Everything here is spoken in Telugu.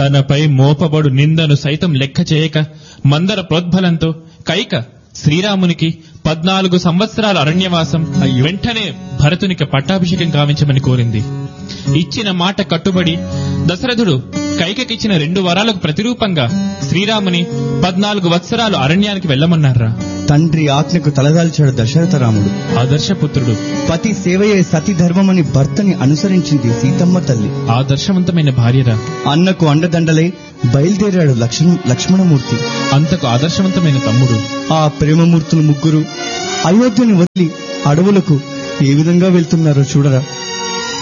తనపై మోపబడు నిందను సైతం లెక్క చేయక మందర ప్రోద్బలంతో కైక శ్రీరామునికి పద్నాలుగు సంవత్సరాల అరణ్యవాసం వెంటనే భరతునికి పట్టాభిషేకం గావించమని కోరింది ఇచ్చిన మాట కట్టుబడి దశరథుడు కైకకిచ్చిన రెండు వరాలకు ప్రతిరూపంగా శ్రీరాముని పద్నాలుగు వత్సరాలు అరణ్యానికి వెళ్ళమన్నారా తండ్రి ఆజ్ఞకు తలదాల్చాడు దశరథ రాముడు ఆదర్శపుత్రుడు పతి సేవయే సతి ధర్మమని భర్తని అనుసరించింది సీతమ్మ తల్లి ఆదర్శవంతమైన భార్యరా అన్నకు అండదండలై బయలుదేరాడు లక్ష్మణ లక్ష్మణమూర్తి అంతకు ఆదర్శవంతమైన తమ్ముడు ఆ ప్రేమమూర్తులు ముగ్గురు అయోధ్యని వదిలి అడవులకు ఏ విధంగా వెళ్తున్నారో చూడరా